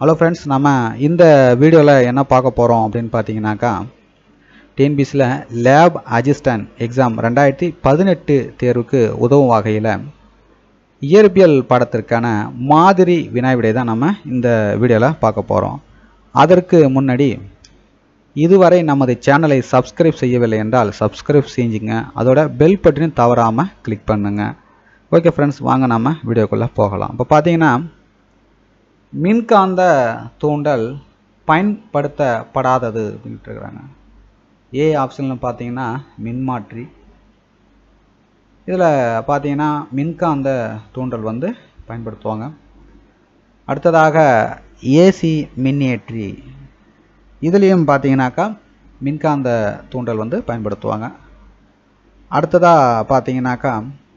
hello friends நம்ம இந்த வீடியோவில் என்ன பார்க்க போகிறோம் அப்படின்னு பார்த்தீங்கன்னாக்கா டிஎன்பிசியில் லேப் அசிஸ்டன்ட் எக்ஸாம் ரெண்டாயிரத்தி பதினெட்டு தேர்வுக்கு உதவும் வகையில் இயற்பியல் பாடத்திற்கான மாதிரி வினா விடை தான் நம்ம இந்த வீடியோவில் பார்க்க போகிறோம் அதற்கு முன்னாடி இதுவரை நமது சேனலை சப்ஸ்கிரைப் செய்யவில்லை என்றால் சப்ஸ்கிரைப் செஞ்சுங்க அதோட பெல் பட்டனையும் தவறாமல் கிளிக் பண்ணுங்க ஓகே ஃப்ரெண்ட்ஸ் வாங்க நம்ம வீடியோக்குள்ளே போகலாம் இப்போ பார்த்தீங்கன்னா மின்காந்த தூண்டல் பயன்படுத்தப்படாதது அப்படின்ட்டு இருக்கிறாங்க ஏ ஆப்ஷனில் பார்த்தீங்கன்னா மின்மாற்றி இதில் பார்த்தீங்கன்னா மின்காந்த தூண்டல் வந்து பயன்படுத்துவாங்க அடுத்ததாக ஏசி மின்னியற்றி இதுலேயும் பார்த்தீங்கன்னாக்கா மின்காந்த தூண்டல் வந்து பயன்படுத்துவாங்க அடுத்ததாக பார்த்தீங்கன்னாக்கா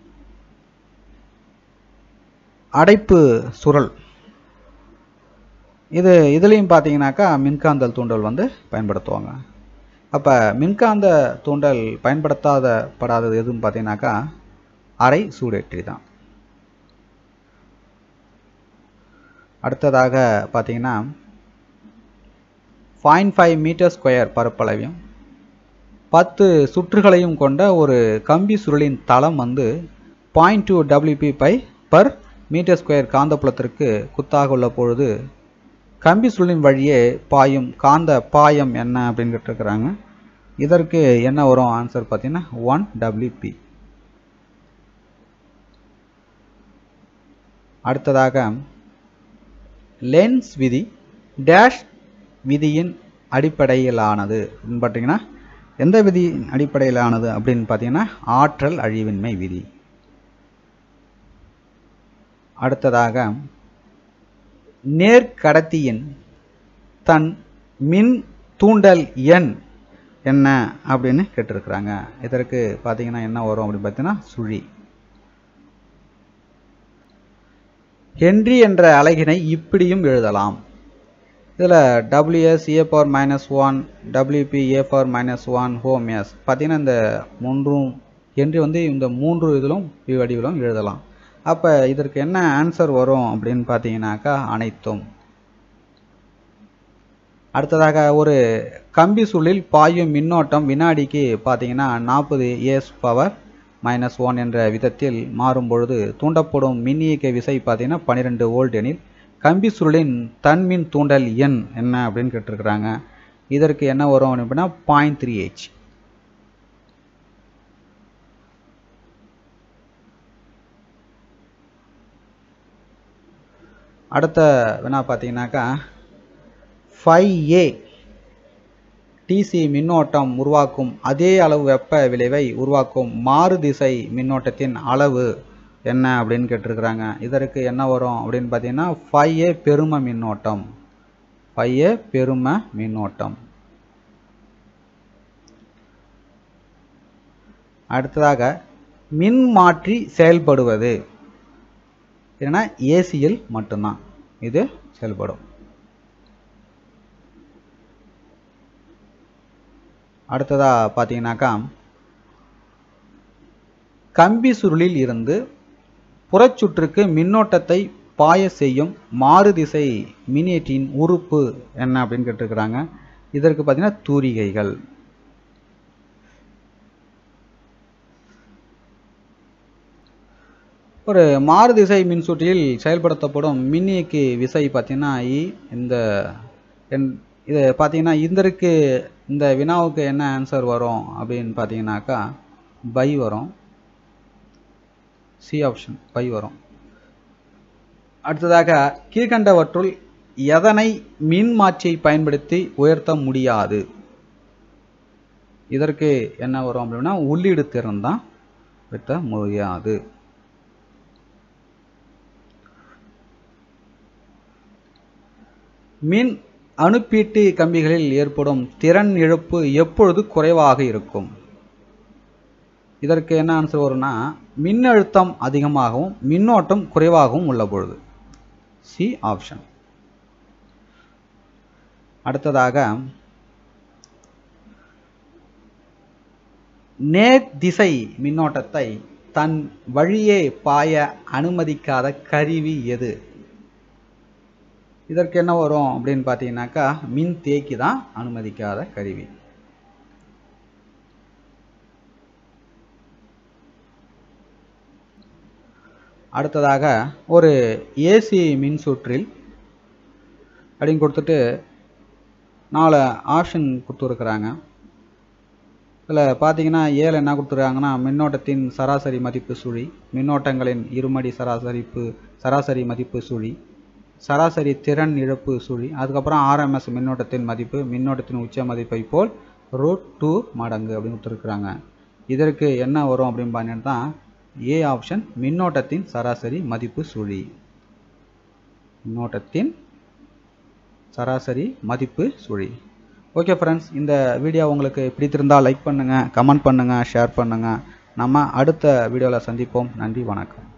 அடைப்பு சுருள் இது இதுலேயும் பார்த்தீங்கன்னாக்கா மின்காந்தல் தூண்டல் வந்து பயன்படுத்துவாங்க அப்போ மின்காந்த தூண்டல் பயன்படுத்தாத படாதது எதுன்னு பார்த்தீங்கன்னாக்கா அரை சூடேற்றி தான் அடுத்ததாக பார்த்தீங்கன்னா பாயிண்ட் ஃபைவ் மீட்டர் ஸ்கொயர் பரப்பளவையும் பத்து சுற்றுகளையும் கொண்ட ஒரு கம்பி சுருளின் தளம் வந்து point two WB by per meter square காந்தப்புலத்திற்கு குத்தாக உள்ள பொழுது கம்பி சுருளின் வழியே பாயும் காந்த பாயம் என்ன அப்படின்னு கேட்டிருக்கிறாங்க இதற்கு என்ன வரும் ஆன்சர் பார்த்தீங்கன்னா ஒன் டபிள்யூபி அடுத்ததாக லென்ஸ் விதி டேஷ் விதியின் அடிப்படையிலானது அப்படின்னு பார்த்தீங்கன்னா எந்த விதியின் அடிப்படையிலானது அப்படின்னு பார்த்தீங்கன்னா ஆற்றல் அழிவின்மை விதி அடுத்ததாக நேர்கடத்தியின் தன் மின் தூண்டல் எண் என்ன அப்படின்னு கேட்டிருக்கிறாங்க இதற்கு பார்த்தீங்கன்னா என்ன வரும் அப்படின்னு பார்த்தீங்கன்னா சுழி ஹென்றி என்ற அலகினை இப்படியும் எழுதலாம் இதில் WS A power minus one WB A power minus one ohm S பார்த்தீங்கன்னா இந்த மூன்றும் ஹென்றி வந்து இந்த மூன்று இதிலும் வடிவிலும் எழுதலாம் அப்போ இதற்கு என்ன ஆன்சர் வரும் அப்படின்னு பார்த்தீங்கன்னாக்கா அனைத்தும் அடுத்ததாக ஒரு கம்பி சுள்ளில் பாயும் மின்னோட்டம் வினாடிக்கு பார்த்தீங்கன்னா நாற்பது ஏஸ் பவர் மைனஸ் ஒன் என்ற விதத்தில் மாறும் பொழுது தூண்டப்படும் மின்னியக்க விசை பார்த்தீங்கன்னா பன்னிரெண்டு வோல்ட் எனில் கம்பி சுருளின் தன்மின் தூண்டல் எண் என்ன அப்படின்னு கேட்டிருக்கிறாங்க இதற்கு என்ன வரும் அப்படின்னா பாயிண்ட் த்ரீ ஹெச் அடுத்த வினா பார்த்தீங்கன்னாக்கா ஃபைவ் ஏ டிசி மின்னோட்டம் உருவாக்கும் அதே அளவு வெப்ப விளைவை உருவாக்கும் மாறு திசை மின்னோட்டத்தின் அளவு என்ன அப்படின்னு கேட்டிருக்கிறாங்க இதற்கு என்ன வரும் அப்படின்னு பார்த்தீங்கன்னா ஃபைவ் ஏ பெரும மின்னோட்டம் ஃபைவ் ஏ பெரும மின்னோட்டம் அடுத்ததாக மின்மாற்றி செயல்படுவது ஏன்னா ஏசியில் மட்டும்தான் இது செயல்படும் அடுத்ததா பார்த்தீங்கன்னாக்கா கம்பி சுருளில் இருந்து புறச்சுற்றுக்கு மின்னோட்டத்தை பாய செய்யும் மாறுதிசை மினியேற்றின் உறுப்பு என்ன அப்படின்னு கேட்டிருக்கிறாங்க இதற்கு பார்த்தீங்கன்னா தூரிகைகள் ஒரு மாறுதிசை மின்சுற்றில் செயல்படுத்தப்படும் மின்னியக்கு விசை பார்த்தீங்கன்னா இந்த இது பார்த்தீங்கன்னா இதற்கு இந்த வினாவுக்கு என்ன ஆன்சர் வரும் அப்படின்னு பார்த்தீங்கன்னாக்கா பை வரும் சி ஆப்ஷன் பை வரும் அடுத்ததாக கீழ்கண்டவற்றுள் எதனை மின்மாற்றியை பயன்படுத்தி உயர்த்த முடியாது இதற்கு என்ன வரும் அப்படின்னா உள்ளீடு திறன் தான் உயர்த்த முடியாது மின் அணுப்பீட்டு கம்பிகளில் ஏற்படும் திறன் இழப்பு எப்பொழுது குறைவாக இருக்கும் இதற்கு என்ன ஆன்சர் வரும்னா மின்னழுத்தம் அதிகமாகவும் மின்னோட்டம் குறைவாகவும் உள்ள பொழுது சி ஆப்ஷன் அடுத்ததாக நேர் திசை மின்னோட்டத்தை தன் வழியே பாய அனுமதிக்காத கருவி எது இதற்கு என்ன வரும் அப்படின்னு பார்த்தீங்கன்னாக்கா மின் தேக்கி தான் அனுமதிக்காத கருவி அடுத்ததாக ஒரு ஏசி மின்சுற்றில் அப்படின்னு கொடுத்துட்டு நாலு ஆப்ஷன் கொடுத்துருக்குறாங்க இதில் பார்த்தீங்கன்னா ஏழு என்ன கொடுத்துருக்காங்கன்னா மின்னோட்டத்தின் சராசரி மதிப்பு சுழி மின்னோட்டங்களின் இருமடி சராசரிப்பு சராசரி மதிப்பு சுழி சராசரி திறன் இழப்பு சுழி அதுக்கப்புறம் ஆர்எம்எஸ் மின்னோட்டத்தின் மதிப்பு மின்னோட்டத்தின் உச்ச மதிப்பை போல் ரூட் டூ மடங்கு அப்படின்னு கொடுத்துருக்குறாங்க இதற்கு என்ன வரும் அப்படின்னு பார்த்தீங்கன்னா ஏ ஆப்ஷன் மின்னோட்டத்தின் சராசரி மதிப்பு சுழி மின்னோட்டத்தின் சராசரி மதிப்பு சுழி ஓகே ஃப்ரெண்ட்ஸ் இந்த வீடியோ உங்களுக்கு பிடித்திருந்தால் லைக் பண்ணுங்கள் கமெண்ட் பண்ணுங்கள் ஷேர் பண்ணுங்கள் நம்ம அடுத்த வீடியோவில் சந்திப்போம் நன்றி வணக்கம்